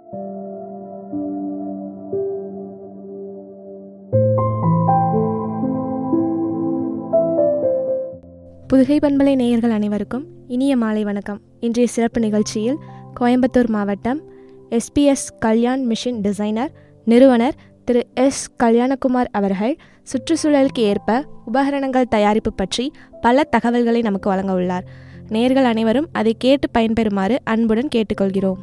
புதுகை பண்பலை நேயர்கள் அனைவருக்கும் இனிய மாலை வணக்கம் இன்றைய சிறப்பு நிகழ்ச்சியில் கோயம்புத்தூர் மாவட்டம் எஸ்பிஎஸ் கல்யாண் மிஷின் டிசைனர் நிறுவனர் திரு எஸ் கல்யாணகுமார் அவர்கள் சுற்றுச்சூழலுக்கு ஏற்ப உபகரணங்கள் தயாரிப்பு பற்றி பல தகவல்களை நமக்கு வழங்க உள்ளார் நேயர்கள் அனைவரும் அதை கேட்டு பயன்பெறுமாறு அன்புடன் கேட்டுக்கொள்கிறோம்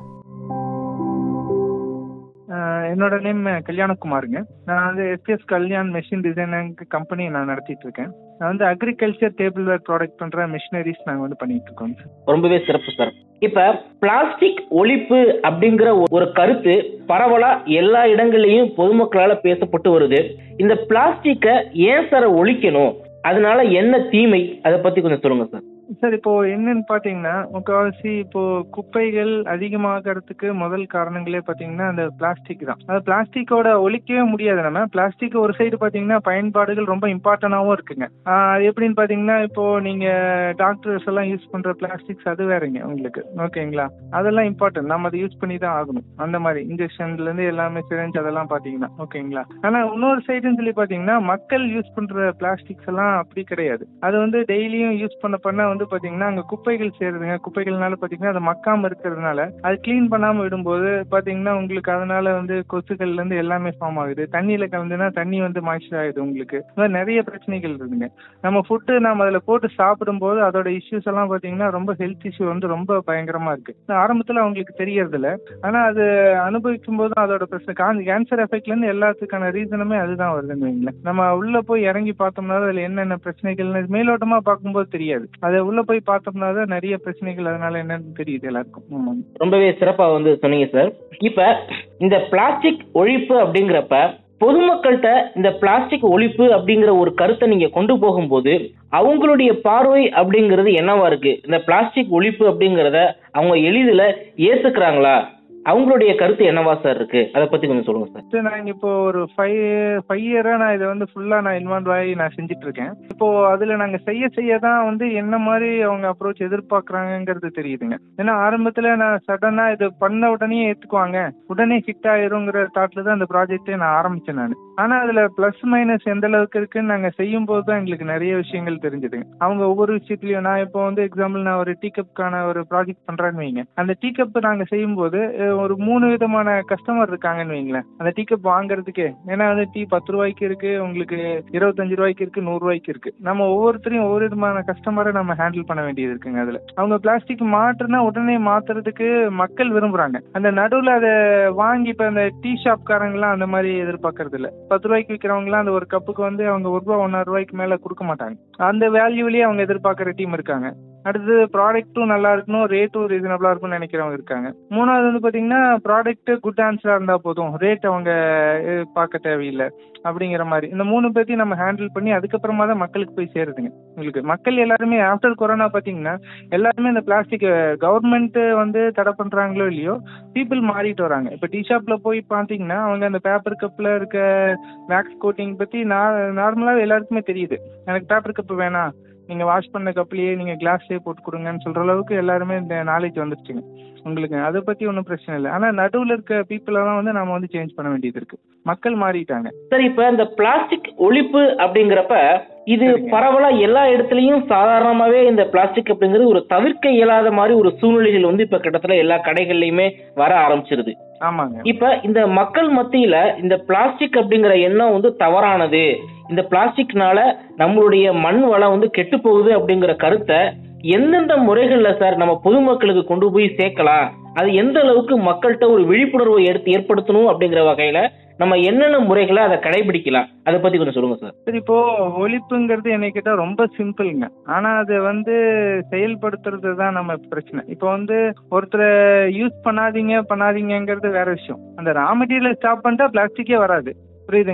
ஆஹ் என்னோட நேம் கல்யாணகுமாருங்க நான் வந்து SPS Kalyan machine designing company நான் நடத்திட்டு இருக்கேன் நான் வந்து அக்ரிகல்ச்சர் டேபிள் வேர் ப்ராடக்ட் பண்ற மிஷினரிஸ் நாங்கள் வந்து பண்ணிட்டு இருக்கோம் ரொம்பவே சிறப்பு சார் இப்ப பிளாஸ்டிக் ஒழிப்பு அப்படிங்கிற ஒரு கருத்து பரவலா எல்லா இடங்கள்லயும் பொதுமக்களால பேசப்பட்டு வருது இந்த பிளாஸ்டிக்கை ஏன் சார் ஒழிக்கணும் அதனால என்ன தீமை அதை பத்தி கொஞ்சம் சொல்லுங்க சார் சார் இப்போ என்னன்னு பாத்தீங்கன்னா முக்கால்வாசி இப்போ குப்பைகள் அதிகமாகறதுக்கு முதல் காரணங்களே பாத்தீங்கன்னா அந்த பிளாஸ்டிக் தான் அது பிளாஸ்டிக்கோட ஒழிக்கவே முடியாது நம்ம பிளாஸ்டிக் ஒரு சைடு பாத்தீங்கன்னா பயன்பாடுகள் ரொம்ப இம்பார்ட்டன்டாவும் இருக்குங்க ஆஹ் அது எப்படின்னு பாத்தீங்கன்னா இப்போ நீங்க டாக்டர்ஸ் எல்லாம் யூஸ் பண்ற பிளாஸ்டிக்ஸ் அது வேறங்க உங்களுக்கு ஓகேங்களா அதெல்லாம் இம்பார்ட்டன்ட் நம்ம அதை யூஸ் பண்ணி தான் ஆகணும் அந்த மாதிரி இன்ஜெக்ஷன்ல இருந்து எல்லாமே சிரஞ்ச் அதெல்லாம் பாத்தீங்கன்னா ஓகேங்களா ஆனா இன்னொரு சைடுன்னு சொல்லி பாத்தீங்கன்னா மக்கள் யூஸ் பண்ற பிளாஸ்டிக்ஸ் எல்லாம் அப்படி கிடையாது அது வந்து டெய்லியும் யூஸ் பண்ண பண்ண வந்து பாத்தீங்கன்னா அங்க குப்பைகள் சேருதுங்க குப்பைகள்னால பாத்தீங்கன்னா அது மக்காம இருக்கிறதுனால அது க்ளீன் பண்ணாம விடும்போது பாத்தீங்கன்னா உங்களுக்கு அதனால வந்து கொசுக்கள்ல இருந்து எல்லாமே ஃபார்ம் ஆகுது தண்ணியில கலந்துனா தண்ணி வந்து மாய்ச்சர் ஆகுது உங்களுக்கு இந்த மாதிரி நிறைய பிரச்சனைகள் இருக்குங்க நம்ம ஃபுட்டு நாம அதுல போட்டு சாப்பிடும்போது அதோட இஷ்யூஸ் எல்லாம் பாத்தீங்கன்னா ரொம்ப ஹெல்த் இஷ்யூ வந்து ரொம்ப பயங்கரமா இருக்கு ஆரம்பத்துல அவங்களுக்கு தெரியறது இல்ல ஆனா அது அனுபவிக்கும் போதும் அதோட பிரச்சனை கேன்சர் எஃபெக்ட்ல இருந்து எல்லாத்துக்கான ரீசனுமே அதுதான் வருதுன்னு வைங்களேன் நம்ம உள்ள போய் இறங்கி பார்த்தோம்னா அதுல என்னென்ன பிரச்சனைகள்னு மேலோட்டமா பார்க்கும்போது தெரியாது அதை உள்ள போய் பார்த்தோம்னா தான் நிறைய பிரச்சனைகள் அதனால என்னன்னு தெரியுது எல்லாருக்கும் ஆமாங்க. ரொம்பவே சிறப்பா வந்து சொன்னீங்க சார் இப்ப இந்த பிளாஸ்டிக் ஒழிப்பு அப்படிங்கிறப்ப பொதுமக்கள்கிட்ட இந்த பிளாஸ்டிக் ஒழிப்பு அப்படிங்கிற ஒரு கருத்தை நீங்க கொண்டு போகும்போது அவங்களுடைய பார்வை அப்படிங்கிறது என்னவா இருக்கு இந்த பிளாஸ்டிக் ஒழிப்பு அப்படிங்கிறத அவங்க எளிதில் ஏத்துக்கிறாங்களா அவங்களுடைய கருத்து என்னவா சார் இருக்கு அதை பத்தி கொஞ்சம் சொல்லுங்க சார் சரி, நான் இப்போ ஒரு ஃபைவ் ஃபைவ் இயரா நான் இதை வந்து ஃபுல்லா நான் இன்வால்வ் ஆகி நான் செஞ்சுட்டு இருக்கேன் இப்போ அதுல நாங்க செய்ய செய்ய தான் வந்து என்ன மாதிரி அவங்க அப்ரோச் எதிர்பார்க்கறாங்கங்கிறது தெரியுதுங்க ஏன்னா ஆரம்பத்துல நான் சடனா இது பண்ண உடனே ஏத்துக்குவாங்க உடனே ஹிட் ஆயிருங்கிற தாட்ல தான் அந்த ப்ராஜெக்டே நான் ஆரம்பிச்சேன் நான் ஆனா அதுல பிளஸ் மைனஸ் எந்த அளவுக்கு இருக்குன்னு நாங்க செய்யும் போது தான் எங்களுக்கு நிறைய விஷயங்கள் தெரிஞ்சுதுங்க அவங்க ஒவ்வொரு விஷயத்துலயும் நான் இப்போ வந்து எக்ஸாம்பிள் நான் ஒரு டீ கப்க்கான ஒரு ப்ராஜெக்ட் பண்றேன்னு வைங்க அந்த டீ கப் நாங்க செய்யும்போது அஹ், ஒரு மூணு விதமான கஸ்டமர் இருக்காங்கன்னு வைங்களேன் அந்த டீ கப் வாங்குறதுக்கே ஏன்னா வந்து டீ பத்து ரூபாய்க்கு இருக்கு உங்களுக்கு இருபத்தஞ்சு ரூபாய்க்கு இருக்கு நூறு ரூபாய்க்கு இருக்கு நம்ம ஒவ்வொருத்தரையும் ஒவ்வொரு விதமான கஸ்டமரை நம்ம ஹேண்டில் பண்ண வேண்டியது இருக்குங்க அதுல அவங்க பிளாஸ்டிக் மாற்றுனா உடனே மாத்துறதுக்கு மக்கள் விரும்புறாங்க அந்த நடுவுல அதை வாங்கி இப்ப அந்த டீ ஷாப்காரங்கலாம் அந்த மாதிரி எதிர்பார்க்கறது இல்ல பத்து ரூபாய்க்கு விற்கிறவங்கலாம் அந்த ஒரு கப்புக்கு வந்து அவங்க ஒரு ரூபா ஒன்றரை ரூபாய்க்கு மேல கொடுக்க மாட்டாங்க அந்த வேல்யூலயே அவங்க எதிர்பார்க்குற டீம் இருக்காங்க அடுத்தது ப்ராடக்ட்டும் நல்லா இருக்கணும் ரேட்டும் ரீசனபிளா இருக்கும்னு நினைக்கிறவங்க இருக்காங்க மூணாவது வந்து பாத்தீங்கன்னா ப்ராடக்ட் குட் ஆன்சரா இருந்தா போதும் ரேட் அவங்க அஹ், பார்க்க தேவையில்லை அப்படிங்கிற மாதிரி இந்த மூணு பேர்த்தையும் நம்ம ஹேண்டில் பண்ணி அதுக்கப்புறமா தான் மக்களுக்கு போய் சேருதுங்க உங்களுக்கு மக்கள் எல்லாருமே ஆஃப்டர் கொரோனா பாத்தீங்கன்னா எல்லாருமே இந்த பிளாஸ்டிக் கவர்மெண்ட் வந்து தடை பண்றாங்களோ இல்லையோ பீப்புள் மாறிட்டு வராங்க இப்போ டீ ஷாப்ல போய் பாத்தீங்கன்னா அவங்க அந்த பேப்பர் கப்ல இருக்க வேக்ஸ் கோட்டிங் பத்தி நார்மலாக எல்லாருக்குமே தெரியுது எனக்கு பேப்பர் கப் வேணாம் நீங்க வாஷ் பண்ண கப்லயே நீங்க கிளாஸ்லயே போட்டு கொடுங்கன்னு சொல்ற அளவுக்கு எல்லாருமே இந்த நாலேஜ் வந்துருச்சுங்க உங்களுக்கு அதை பத்தி ஒன்றும் பிரச்சனை இல்லை ஆனா நடுவுல இருக்க பீப்புள் எல்லாம் வந்து நாம வந்து சேஞ்ச் பண்ண வேண்டியது இருக்கு மக்கள் மாறிட்டாங்க சார் இப்ப இந்த பிளாஸ்டிக் ஒழிப்பு அப்படிங்கிறப்ப இது சரிங்க. பரவலா எல்லா இடத்துலயும் சாதாரணமாவே இந்த பிளாஸ்டிக் அப்படிங்கிறது ஒரு தவிர்க்க இயலாத மாதிரி ஒரு சூழ்நிலைகள் வந்து இப்ப கிட்டத்தட்ட எல்லா கடைகள்லயுமே வர ஆரம்பிச்சிருது ஆமாங்க இப்ப இந்த மக்கள் மத்தியில இந்த பிளாஸ்டிக் அப்படிங்கிற எண்ணம் வந்து தவறானது இந்த பிளாஸ்டிக்னால நம்மளுடைய மண் வளம் வந்து கெட்டு போகுது அப்படிங்கிற கருத்தை எந்தெந்த முறைகள்ல சார் நம்ம பொதுமக்களுக்கு கொண்டு போய் சேர்க்கலாம் அது எந்த அளவுக்கு மக்கள்கிட்ட ஒரு விழிப்புணர்வை எடுத்து ஏற்படுத்தணும் அப்படிங்கிற வகையில நம்ம என்னென்ன முறைகளை அதை கடைபிடிக்கலாம் அதை பத்தி கொஞ்சம் சொல்லுங்க சார் சரி இப்போ ஒழிப்புங்கிறது என்னை கேட்டா ரொம்ப சிம்பிள்ங்க ஆனா அதை வந்து செயல்படுத்துறது தான் நம்ம பிரச்சனை இப்போ வந்து ஒருத்தரை யூஸ் பண்ணாதீங்க பண்ணாதீங்கங்கிறது வேற விஷயம் அந்த ரா மெட்டீரியலை ஸ்டாப் பண்ணிட்டா பிளாஸ்டிக்கே வராது புரியுதுங்களா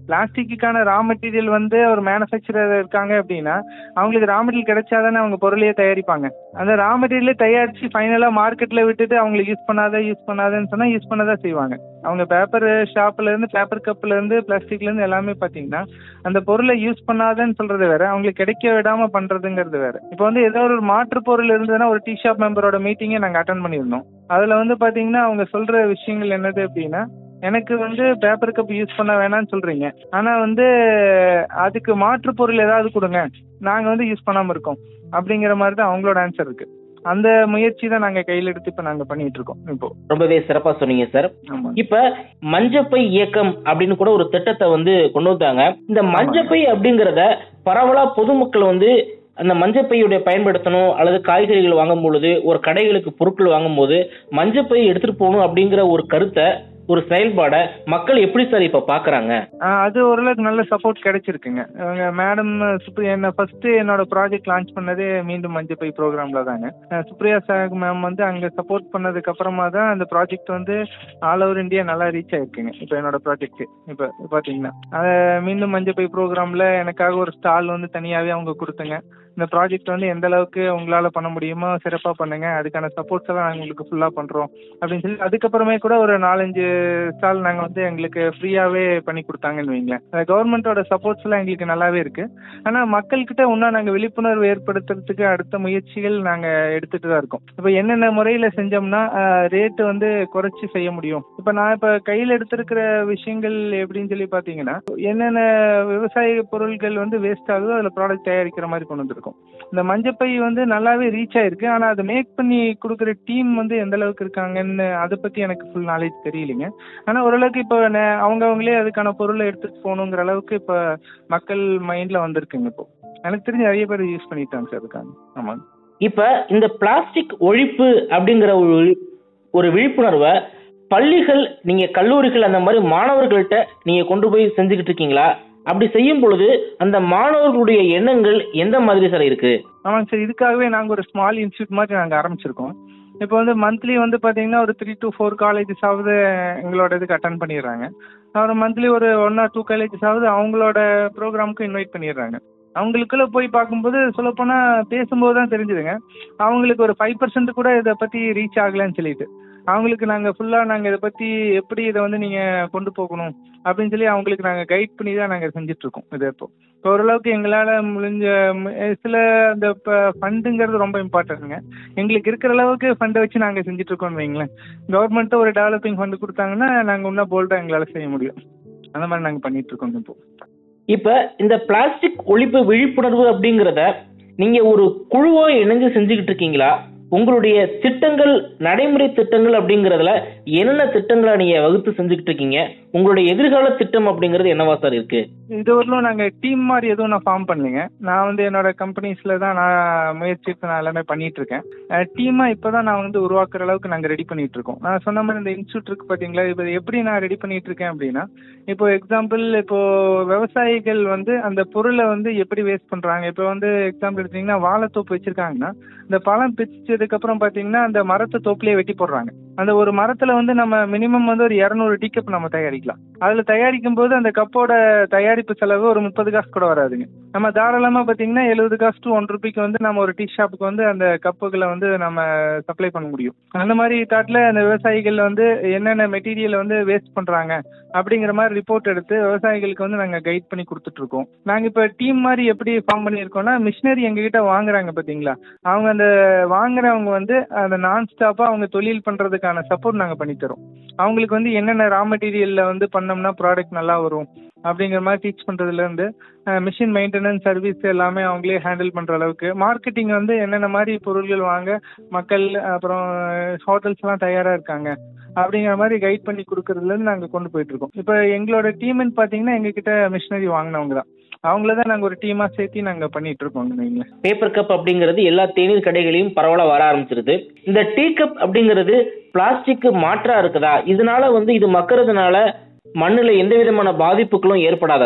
பிளாஸ்டிக்குக்கான ரா மெட்டீரியல் வந்து ஒரு மேனுஃபேக்சரர் இருக்காங்க அப்படின்னா அவங்களுக்கு ரா மெட்டீரியல் கிடைச்சாதானே அவங்க பொருளையே தயாரிப்பாங்க அந்த ரா மெட்டீரியலே தயாரிச்சு ஃபைனலா மார்க்கெட்ல விட்டுட்டு அவங்களுக்கு யூஸ் பண்ணாத யூஸ் பண்ணாதன்னு சொன்னா யூஸ் பண்ணதான் செய்வாங்க அவங்க பேப்பர் ஷாப்ல இருந்து பேப்பர் கப்ல இருந்து பிளாஸ்டிக்ல இருந்து எல்லாமே பாத்தீங்கன்னா அந்த பொருளை யூஸ் பண்ணாதன்னு சொல்றது வேற அவங்களுக்கு கிடைக்க விடாம பண்றதுங்கிறது வேற இப்போ வந்து ஏதோ ஒரு மாற்று பொருள் இருந்ததுன்னா ஒரு டீ ஷாப் மெம்பரோட மீட்டிங்கை நாங்க அட்டன் பண்ணியிருந்தோம் அதுல வந்து பாத்தீங்கன்னா அவங்க சொல்ற விஷயங்கள் என்னது அப்படின்னா எனக்கு வந்து பேப்பர் கப் யூஸ் பண்ண வேணாம்னு சொல்றீங்க ஆனா வந்து அதுக்கு மாற்று பொருள் ஏதாவது கொடுங்க நாங்க வந்து யூஸ் பண்ணாம இருக்கோம் அப்படிங்கிற மாதிரி தான் அவங்களோட ஆன்சர் இருக்கு அந்த முயற்சி தான் நாங்க கையில எடுத்து இப்ப நாங்க பண்ணிட்டு இருக்கோம் இப்போ ரொம்பவே சிறப்பா சொன்னீங்க சார் ஆமா இப்ப மஞ்சப்பை இயக்கம் அப்படின்னு கூட ஒரு திட்டத்தை வந்து கொண்டு வந்தாங்க இந்த மஞ்சப்பை அப்படிங்கறத பரவலா பொதுமக்கள் வந்து அந்த மஞ்சப்பையுடைய பயன்படுத்தணும் அல்லது காய்கறிகள் வாங்கும் பொழுது ஒரு கடைகளுக்கு பொருட்கள் வாங்கும் போது மஞ்சப்பை எடுத்துட்டு போகணும் அப்படிங்கிற ஒரு கருத்தை ஒரு செயல்பாடை மக்கள் எப்படி சார் இப்ப பாக்குறாங்க ஆஹ் அது ஓரளவுக்கு நல்ல சப்போர்ட் கிடைச்சிருக்குங்க அவங்க மேடம் சுப்ரியா என்ன ஃபர்ஸ்ட் என்னோட ப்ராஜெக்ட் லான்ச் பண்ணதே மீண்டும் மஞ்சப்பை ப்ரோக்ராம்ல தாங்க அஹ் சுப்ரியா சாக் மேம் வந்து அங்க சப்போர்ட் பண்ணதுக்கு அப்புறமா தான் அந்த ப்ராஜெக்ட் வந்து ஆல் ஓவர் இந்தியா நல்லா ரீச் ஆயிருக்குங்க இப்போ என்னோட ப்ராஜெக்ட் இப்போ பாத்தீங்கன்னா அது மீண்டும் மஞ்சப்பை ப்ரோக்ராம்ல எனக்காக ஒரு ஸ்டால் வந்து தனியாவே அவங்க கொடுத்துங்க இந்த ப்ராஜெக்ட் வந்து எந்த அளவுக்கு உங்களால பண்ண முடியுமோ சிறப்பா பண்ணுங்க அதுக்கான சப்போர்ட்ஸ் எல்லாம் நாங்க உங்களுக்கு ஃபுல்லா பண்றோம் அப்படின்னு சொல்லி அதுக்கப்புறமே கூட ஒரு நாலஞ்சு ஸ்டால் நாங்க வந்து எங்களுக்கு ஃப்ரீயாவே பண்ணி கொடுத்தாங்கன்னு வைங்களேன் கவர்மெண்டோட சப்போர்ட்ஸ் எல்லாம் எங்களுக்கு நல்லாவே இருக்கு ஆனா மக்கள்கிட்ட இன்னும் நாங்க விழிப்புணர்வு ஏற்படுத்துறதுக்கு அடுத்த முயற்சிகள் நாங்க எடுத்துட்டு தான் இருக்கோம் இப்போ என்னென்ன முறையில செஞ்சோம்னா ரேட்டு வந்து குறைச்சு செய்ய முடியும் இப்போ நான் இப்போ கையில் எடுத்திருக்கிற விஷயங்கள் எப்படின்னு சொல்லி பார்த்தீங்கன்னா என்னென்ன விவசாய பொருட்கள் வந்து வேஸ்ட் ஆகுதோ அதில் ப்ராடக்ட் தயாரிக்கிற மாதிரி கொண்டு வந்திருக்கோம் இந்த மஞ்சப்பை வந்து நல்லாவே ரீச் ஆயிருக்கு ஆனால் அதை மேக் பண்ணி கொடுக்குற டீம் வந்து எந்த அளவுக்கு இருக்காங்கன்னு அதை பற்றி எனக்கு ஃபுல் நாலேஜ் தெரியலைங்க ஆனால் ஓரளவுக்கு இப்போ அவங்க அவங்களே அதுக்கான பொருளை எடுத்துட்டு போகணுங்கிற அளவுக்கு இப்போ மக்கள் மைண்டில் வந்திருக்குங்க இப்போ எனக்கு தெரிஞ்சு நிறைய பேர் யூஸ் பண்ணிட்டாங்க சார் இருக்காங்க ஆமாங்க இப்ப இந்த பிளாஸ்டிக் ஒழிப்பு அப்படிங்கிற ஒரு விழி- ஒரு விழிப்புணர்வை பள்ளிகள் நீங்க கல்லூரிகள் அந்த மாதிரி மாணவர்கள்ட்ட நீங்க கொண்டு போய் செஞ்சுக்கிட்டு இருக்கீங்களா அப்படி செய்யும் பொழுது அந்த மாணவர்களுடைய எண்ணங்கள் எந்த மாதிரி சார் இருக்கு ஆமாங்க சார் இதுக்காகவே நாங்கள் ஒரு ஸ்மால் இன்ஸ்டியூட் மாதிரி நாங்கள் ஆரம்பிச்சிருக்கோம் இப்போ வந்து மந்த்லி வந்து பார்த்தீங்கன்னா ஒரு த்ரீ டு ஃபோர் காலேஜஸ் ஆகுது எங்களோட இதுக்கு அட்டன் பண்ணிடுறாங்க அப்புறம் மந்த்லி ஒரு ஒன் ஆர் டூ காலேஜஸ் ஆகுது அவங்களோட ப்ரோக்ராமுக்கு இன்வைட் பண்ணிடுறாங்க அவங்களுக்குள்ள போய் பார்க்கும்போது சொல்லப்போனால் பேசும்போது தான் தெரிஞ்சுதுங்க அவங்களுக்கு ஒரு ஃபைவ் பர்சன்ட் கூட இதை பற்றி ரீச் ஆகலைன்னு சொல்லிட்டு அவங்களுக்கு நாங்கள் ஃபுல்லாக நாங்கள் இதை பற்றி எப்படி இதை வந்து நீங்கள் கொண்டு போகணும் அப்படின்னு சொல்லி அவங்களுக்கு நாங்கள் கைட் பண்ணி தான் நாங்கள் செஞ்சுட்ருக்கோம் இது இப்போ இப்போ ஓரளவுக்கு எங்களால் முடிஞ்ச ம- அஹ் சில இந்த இப்போ ஃபண்டுங்கிறது ரொம்ப இம்பார்ட்டன்ட்டுங்க எங்களுக்கு இருக்கிற அளவுக்கு ஃபண்டை வச்சு நாங்கள் செஞ்சுட்ருக்கோம்னு வைங்களேன் கவர்மெண்ட்டு ஒரு டெவலப்பிங் ஃபண்டு கொடுத்தாங்கன்னா நாங்கள் இன்னும் போல்டாக எங்களால் செய்ய முடியும் அந்த மாதிரி நாங்கள் பண்ணிகிட்ருக்கோம் இப்போ இப்ப இந்த பிளாஸ்டிக் ஒழிப்பு விழிப்புணர்வு அப்படிங்கிறத நீங்க ஒரு குழுவா இணைஞ்சு செஞ்சுக்கிட்டு இருக்கீங்களா உங்களுடைய திட்டங்கள் நடைமுறை திட்டங்கள் அப்படிங்கறதுல என்னென்ன திட்டங்களை நீங்க வகுத்து செஞ்சுக்கிட்டு இருக்கீங்க உங்களுடைய எதிர்கால திட்டம் அப்படிங்கிறது என்னவா சார் இருக்கு இது வரலும் நாங்கள் டீம் மாதிரி எதுவும் நான் ஃபார்ம் பண்ணலைங்க நான் வந்து என்னோட கம்பெனிஸில் தான் நான் முயற்சி எடுத்து நான் எல்லாமே பண்ணிட்டு இருக்கேன் டீமாக இப்போ தான் நான் வந்து உருவாக்குற அளவுக்கு நாங்கள் ரெடி பண்ணிட்டு இருக்கோம் நான் சொன்ன மாதிரி இந்த இன்ஸ்டியூட் இருக்கு பார்த்தீங்களா இப்போ எப்படி நான் ரெடி பண்ணிட்டு இருக்கேன் அப்படின்னா இப்போ எக்ஸாம்பிள் இப்போ விவசாயிகள் வந்து அந்த பொருளை வந்து எப்படி வேஸ்ட் பண்ணுறாங்க இப்போ வந்து எக்ஸாம்பிள் எடுத்தீங்கன்னா வாழைத்தோப்பு வச்சிருக்காங்கன்னா இந்த பழம் பிச்சதுக்கு அப்புறம் பார்த்தீங்கன்னா அந்த மரத்தை தோப்புலேயே வெட்டி போடுறாங்க அந்த ஒரு மரத்துல வந்து நம்ம மினிமம் வந்து ஒரு இரநூறு டீ கப் நம்ம தயாரிக்கலாம் அதுல தயாரிக்கும் போது அந்த கப்போட தயாரிப்பு செலவு ஒரு முப்பது காசு கூட வராதுங்க நம்ம தாராளமா பாத்தீங்கன்னா எழுபது காசு டு ஒன் ருபிக்கு வந்து நம்ம ஒரு டீ ஷாப்புக்கு வந்து அந்த கப்புகளை வந்து நம்ம சப்ளை பண்ண முடியும் அந்த மாதிரி தாட்ல அந்த விவசாயிகள் வந்து என்னென்ன மெட்டீரியல் வந்து வேஸ்ட் பண்றாங்க அப்படிங்கிற மாதிரி ரிப்போர்ட் எடுத்து விவசாயிகளுக்கு வந்து நாங்க கைட் பண்ணி கொடுத்துட்டு இருக்கோம் நாங்க இப்ப டீம் மாதிரி எப்படி ஃபார்ம் பண்ணியிருக்கோம்னா மிஷினரி எங்ககிட்ட வாங்குறாங்க பாத்தீங்களா அவங்க அந்த வாங்குறவங்க வந்து அந்த நான் ஸ்டாப்பா அவங்க தொழில் பண்றதுக்கான சப்போர்ட் நாங்க பண்ணி தரோம் அவங்களுக்கு வந்து என்னென்ன ரா மெட்டீரியல்ல வந்து பண்ணோம்னா ப்ராடக்ட் நல்லா வரும் அப்படிங்கிற மாதிரி டீச் பண்றதுல இருந்து மிஷின் மெயின்டெனன்ஸ் சர்வீஸ் எல்லாமே அவங்களே ஹேண்டில் பண்ற அளவுக்கு மார்க்கெட்டிங் வந்து என்னென்ன மாதிரி பொருள்கள் வாங்க மக்கள் அப்புறம் ஹோட்டல்ஸ் எல்லாம் தயாரா இருக்காங்க அப்படிங்கிற மாதிரி கைட் பண்ணி கொடுக்கறதுல இருந்து நாங்க கொண்டு போயிட்டு இருக்கோம் இப்போ எங்களோட டீம்னு பாத்தீங்கன்னா எங்க கிட்ட மிஷினரி வாங்கினவங்க தான் அவங்கள தான் நாங்க ஒரு டீமா சேர்த்து நாங்க பண்ணிட்டு இருக்கோம் வைங்களேன் பேப்பர் கப் அப்படிங்கிறது எல்லா தேநீர் கடைகளையும் பரவலா வர ஆரம்பிச்சிருது இந்த டீ கப் அப்படிங்கிறது பிளாஸ்டிக் மாற்றா இருக்குதா இதனால வந்து இது மக்கறதுனால மண்ணுல எந்த விதமான பாதிப்புகளும் ஏற்படாதா சார்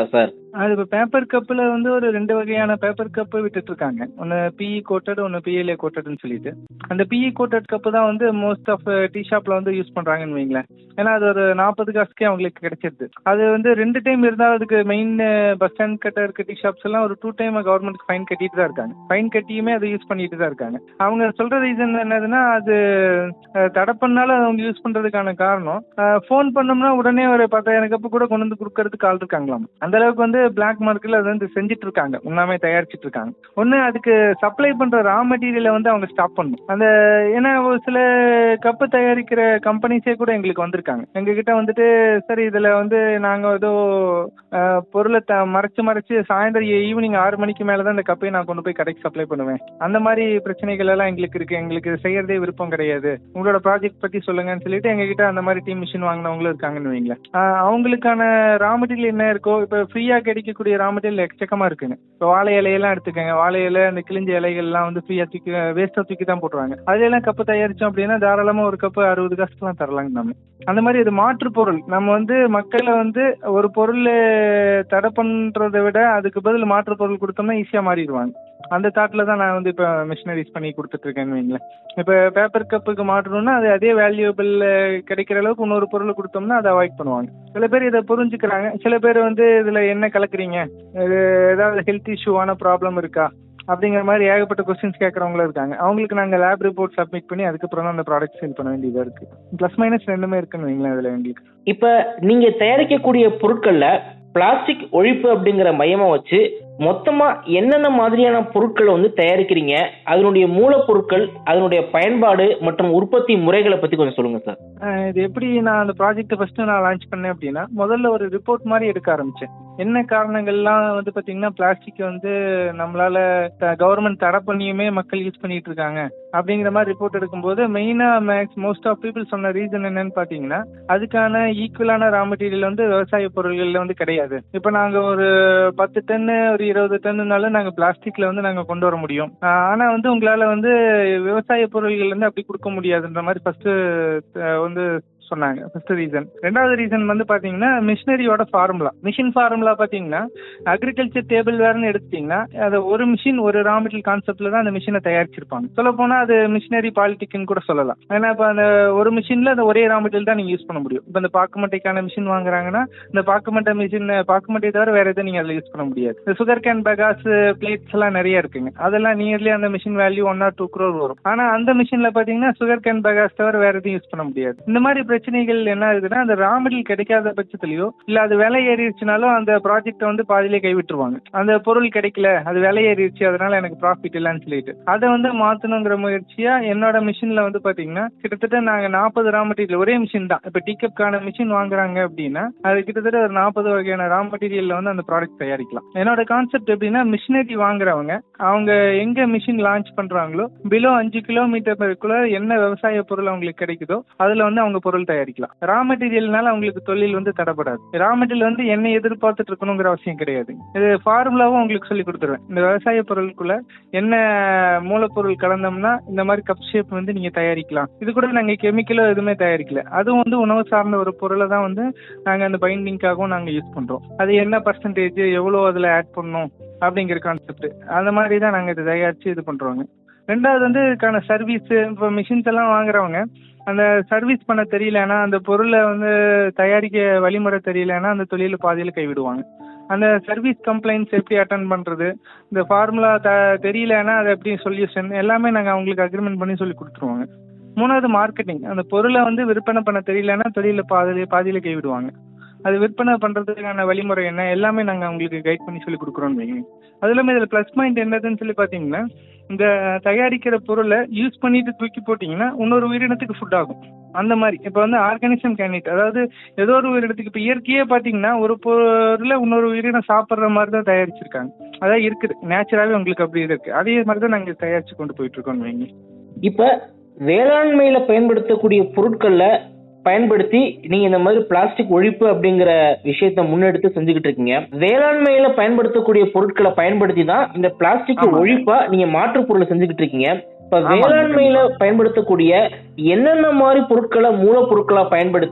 அது இப்போ பேப்பர் கப்பில் வந்து ஒரு ரெண்டு வகையான பேப்பர் கப்பு விட்டுட்டு இருக்காங்க ஒன்று பிஇ கோட்டட் ஒன்று பிஎல்ஏ கோட்டட்னு சொல்லிட்டு அந்த பிஇ கோட்டட் கப்பு தான் வந்து மோஸ்ட் ஆஃப் டீ ஷாப்பில் வந்து யூஸ் பண்ணுறாங்கன்னு வைங்களேன் ஏன்னா அது ஒரு நாற்பது காசுக்கே அவங்களுக்கு கிடைச்சிருது அது வந்து ரெண்டு டைம் இருந்தால் அதுக்கு மெயின் பஸ் ஸ்டாண்ட் கிட்ட இருக்க டீ ஷாப்ஸ் எல்லாம் ஒரு டூ டைம் கவர்மெண்ட் ஃபைன் கட்டிட்டு தான் இருக்காங்க ஃபைன் கட்டியுமே அதை யூஸ் பண்ணிட்டு தான் இருக்காங்க அவங்க சொல்ற ரீசன் என்னதுன்னா அது அஹ், தடை பண்ணாலும் அவங்க யூஸ் பண்றதுக்கான காரணம் ஃபோன் பண்ணோம்னா உடனே ஒரு பத்தாயிரம் கப்பு கூட கொண்டு வந்து கொடுக்கறதுக்கு ஆள் இருக்காங்களாம் அந்த அளவுக்கு வந்து பிளாக் மார்க்கெட்ல அதை வந்து செஞ்சுட்டு இருக்காங்க உண்ணாமே தயாரிச்சிட்டு இருக்காங்க ஒன்று அதுக்கு சப்ளை பண்ற ரா மெட்டீரியலை வந்து அவங்க ஸ்டாப் பண்ணணும் அந்த ஏன்னா ஒரு சில கப்பு தயாரிக்கிற கம்பெனிஸே கூட எங்களுக்கு வந்திருக்காங்க எங்ககிட்ட வந்துட்டு சரி இதுல வந்து நாங்க ஏதோ அஹ், பொருளை த மறைச்சு மறைச்சு சாயந்தரம் ஈவினிங் ஆறு மணிக்கு மேல தான் இந்த கப்பையை நான் கொண்டு போய் கடைக்கு சப்ளை பண்ணுவேன் அந்த மாதிரி பிரச்சனைகள் எல்லாம் எங்களுக்கு இருக்கு எங்களுக்கு செய்யறதே விருப்பம் கிடையாது உங்களோட ப்ராஜெக்ட் பத்தி சொல்லுங்கன்னு சொல்லிட்டு எங்ககிட்ட அந்த மாதிரி டீம் மிஷின் வாங்கினவங்களும் இருக்காங்கன்னு வைங்களேன் ஆஹ் அவங்களுக்கான ரா மெட்டீரியல் என்ன இருக்கோ இப்போ ஃப்ரீயா கிடைக்கக்கூடிய ரா மெட்டீரியல் எக்கச்சக்கமா இருக்குங்க இப்போ வாழை இலையெல்லாம் எடுத்துக்கோங்க வாழை இலை அந்த கிழிஞ்ச இலைகள்லாம் வந்து ஃப்ரீயா தூக்கி வேஸ்டா தூக்கி தான் போட்டுருவாங்க அதுல எல்லாம் கப்பு தயாரிச்சோம் அப்படின்னா தாராளமா ஒரு கப்பு அறுபது காசுக்குலாம் தரலாங்க நம்ம அந்த மாதிரி இது மாற்று பொருள் நம்ம வந்து மக்களை வந்து ஒரு பொருள் தடை பண்றதை விட அதுக்கு பதில் மாற்று பொருள் கொடுத்தோம்னா ஈஸியா மாறிடுவாங்க அந்த தாட்ல தான் நான் வந்து இப்போ மிஷினரிஸ் பண்ணி கொடுத்துட்டு இருக்கேன்னு வைங்களேன் இப்போ பேப்பர் கப்புக்கு மாற்றணும்னா அது அதே வேல்யூபிள் கிடைக்கிற அளவுக்கு இன்னொரு பொருள் கொடுத்தோம்னா அதை அவாய்ட் பண்ணுவாங்க சில பேர் இதை புரிஞ்சுக்கிறாங்க சில பேர் வந்து இதுல என்ன கலக்குறீங்க இது ஏதாவது ஹெல்த் இஷ்யூவான ப்ராப்ளம் இருக்கா அப்படிங்கிற மாதிரி ஏகப்பட்ட கொஸ்டின்ஸ் கேட்கறவங்களும் இருக்காங்க அவங்களுக்கு நாங்க லேப் ரிப்போர்ட் சப்மிட் பண்ணி அதுக்கப்புறம் தான் அந்த ப்ராடக்ட் சேல் பண்ண வேண்டியதா இருக்கு ப்ளஸ் மைனஸ் ரெண்டுமே இருக்குன்னு வைங்களேன் இதுல எங்களுக்கு இப்ப நீங்க தயாரிக்கக்கூடிய பொருட்கள்ல பிளாஸ்டிக் ஒழிப்பு அப்படிங்கிற மையமா வச்சு மொத்தமா என்னென்ன மாதிரியான பொருட்களை வந்து தயாரிக்கிறீங்க அதனுடைய மூலப்பொருட்கள் அதனுடைய பயன்பாடு மற்றும் உற்பத்தி முறைகளை பத்தி கொஞ்சம் சொல்லுங்க சார் ஆஹ் இது எப்படி நான் அந்த ப்ராஜெக்ட் ஃபர்ஸ்ட் நான் லான்ச் பண்ணேன் அப்படின்னா முதல்ல ஒரு ரிப்போர்ட் மாதிரி எடுக்க ஆரம்பிச்சேன் என்ன காரணங்கள்லாம் வந்து பாத்தீங்கன்னா பிளாஸ்டிக் வந்து நம்மளால கவர்மெண்ட் தடை பண்ணியுமே மக்கள் யூஸ் பண்ணிட்டு இருக்காங்க அப்படிங்கிற மாதிரி ரிப்போர்ட் எடுக்கும்போது மெயினா மேக்ஸ் மோஸ்ட் ஆஃப் பீப்புள் சொன்ன ரீசன் என்னன்னு பாத்தீங்கன்னா அதுக்கான ஈக்குவலான ரா மெட்டீரியல் வந்து விவசாய பொருள்கள்ல வந்து கிடையாது இப்போ நாங்க ஒரு பத்து டன்னு ஒரு இருபது டன்னுனாலும் நாங்க பிளாஸ்டிக்ல வந்து நாங்க கொண்டு வர முடியும் ஆஹ் ஆனா வந்து உங்களால வந்து விவசாய பொருள்கள் வந்து அப்படி கொடுக்க முடியாதுன்ற மாதிரி ஃபர்ஸ்ட் வந்து சொன்னாங்க ஃபர்ஸ்ட் ரீசன் ரெண்டாவது ரீசன் வந்து பாத்தீங்கன்னா மிஷினரியோட ஃபார்முலா மிஷின் ஃபார்முலா பாத்தீங்கன்னா அக்ரிகல்ச்சர் டேபிள் வேர்னு எடுத்துட்டீங்கன்னா அது ஒரு மிஷின் ஒரு ரா மெட்டீரியல் கான்செப்ட்ல தான் அந்த மிஷினை தயாரிச்சிருப்பாங்க சொல்ல போனா அது மிஷினரி பாலிட்டிக்னு கூட சொல்லலாம் ஏன்னா இப்போ அந்த ஒரு மிஷின்ல அந்த ஒரே ரா மெட்டீரியல் தான் நீங்க யூஸ் பண்ண முடியும் இப்போ இந்த பாக்குமட்டைக்கான மிஷின் வாங்குறாங்கன்னா இந்த பாக்குமட்டை மிஷின் பாக்குமட்டை தவிர வேற எதுவும் நீங்க அதில் யூஸ் பண்ண முடியாது இந்த சுகர் கேன் பகாஸ் பிளேட்ஸ் எல்லாம் நிறைய இருக்குங்க அதெல்லாம் நியர்லி அந்த machine value one or two crore வரும் ஆனா அந்த மிஷின்ல பாத்தீங்கன்னா சுகர் கேன் பகாஸ் தவிர வேற எதுவும் யூஸ் பண்ண முடியாது இந்த மாதிரி பிரச்சனைகள் என்ன ஆகுதுன்னா அந்த ரா மெட்டீரியல் கிடைக்காத பட்சத்துலயோ இல்ல அது விலை ஏறிடுச்சுனாலும் அந்த ப்ராஜெக்ட் வந்து பாதியிலே கைவிட்டுருவாங்க அந்த பொருள் கிடைக்கல அது விலை ஏறிடுச்சு அதனால எனக்கு ப்ராஃபிட் இல்லைன்னு சொல்லிட்டு அதை வந்து மாத்தணுங்கிற முயற்சியா என்னோட மிஷின்ல வந்து பாத்தீங்கன்னா கிட்டத்தட்ட நாங்க நாற்பது ரா மெட்டீரியல் ஒரே மிஷின் தான் இப்ப டிக்கப்கான மிஷின் வாங்குறாங்க அப்படின்னா அது கிட்டத்தட்ட ஒரு நாற்பது வகையான ரா மெட்டீரியல்ல வந்து அந்த ப்ராடக்ட் தயாரிக்கலாம் என்னோட கான்செப்ட் எப்படின்னா மிஷினரி வாங்குறவங்க அவங்க எங்க மிஷின் லான்ச் பண்றாங்களோ பிலோ அஞ்சு கிலோமீட்டருக்குள்ள என்ன விவசாய பொருள் அவங்களுக்கு கிடைக்குதோ அதுல வந்து அவங்க பொருள் தயாரிக்கலாம் ரா மெட்டீரியல்னால அவங்களுக்கு தொழில் வந்து தடைப்படாது ரா மெட்டீரியல் வந்து என்ன எதிர்பார்த்துட்டு இருக்கணுங்கிற அவசியம் கிடையாது இது ஃபார்முலாவும் உங்களுக்கு சொல்லி கொடுத்துருவேன் இந்த விவசாய பொருளுக்குள்ள என்ன மூலப்பொருள் கலந்தோம்னா இந்த மாதிரி கப் ஷேப் வந்து நீங்க தயாரிக்கலாம் இது கூட நாங்க கெமிக்கலோ எதுவுமே தயாரிக்கல அதுவும் வந்து உணவு சார்ந்த ஒரு பொருளை தான் வந்து நாங்க அந்த பைண்டிங்காகவும் நாங்க யூஸ் பண்றோம் அது என்ன பர்சன்டேஜ் எவ்வளவு அதுல ஆட் பண்ணணும் அப்படிங்கிற கான்செப்ட் அந்த மாதிரி தான் நாங்க இதை தயாரிச்சு இது பண்றோங்க ரெண்டாவது வந்து இதுக்கான சர்வீஸ் இப்போ மிஷின்ஸ் எல்லாம் வாங்குறவங்க அந்த சர்வீஸ் பண்ண தெரியலன்னா அந்த பொருளை வந்து தயாரிக்க வழிமுறை தெரியலன்னா அந்த தொழில பாதியில் கைவிடுவாங்க அந்த சர்வீஸ் கம்ப்ளைண்ட்ஸ் எப்படி அட்டன் பண்ணுறது இந்த ஃபார்முலா த தெரியலன்னா அதை எப்படி சொல்யூஷன் எல்லாமே நாங்கள் அவங்களுக்கு அக்ரிமெண்ட் பண்ணி சொல்லி கொடுத்துருவாங்க மூணாவது மார்க்கெட்டிங் அந்த பொருளை வந்து விற்பனை பண்ண தெரியலன்னா தொழில பாதியில் பாதியில் கைவிடுவாங்க அது விற்பனை பண்ணுறதுக்கான வழிமுறை என்ன எல்லாமே நாங்கள் அவங்களுக்கு கைட் பண்ணி சொல்லி கொடுக்குறோம் வைங்க அது இல்லாமல் இதில் ப்ளஸ் பாயிண்ட் என்னதுன்னு சொல்லி பார்த்தீங்கன்னா இந்த தயாரிக்கிற பொருளை யூஸ் பண்ணிட்டு தூக்கி போட்டிங்கன்னா இன்னொரு உயிரினத்துக்கு ஃபுட் ஆகும் அந்த மாதிரி இப்போ வந்து ஆர்கானிசம் கேண்டிட் அதாவது ஏதோ ஒரு உயிரினத்துக்கு இப்போ இயற்கையே பார்த்தீங்கன்னா ஒரு பொருளை இன்னொரு உயிரினம் சாப்பிட்ற மாதிரி தான் தயாரிச்சிருக்காங்க அதான் இருக்குது நேச்சுராகவே உங்களுக்கு அப்படி இருக்கு அதே மாதிரி தான் நாங்கள் தயாரிச்சு கொண்டு போயிட்டு இருக்கோம் வைங்க இப்ப வேளாண்மையில பயன்படுத்தக்கூடிய பொருட்கள்ல பயன்படுத்தி நீங்க இந்த மாதிரி பிளாஸ்டிக் ஒழிப்பு அப்படிங்கிற விஷயத்த முன்னெடுத்து செஞ்சுக்கிட்டு இருக்கீங்க வேளாண்மையில பயன்படுத்தக்கூடிய பொருட்களை பயன்படுத்தி தான் இந்த பிளாஸ்டிக் ஆமாங்க. ஒழிப்பா நீங்க மாற்று பொருளை செஞ்சுக்கிட்டு இருக்கீங்க இப்ப ஆமாங்க, வேளாண்மையில பயன்படுத்தக்கூடிய என்னென்ன மாதிரி பொருட்களை மூலப்பொருட்களா பயன்படுத்தி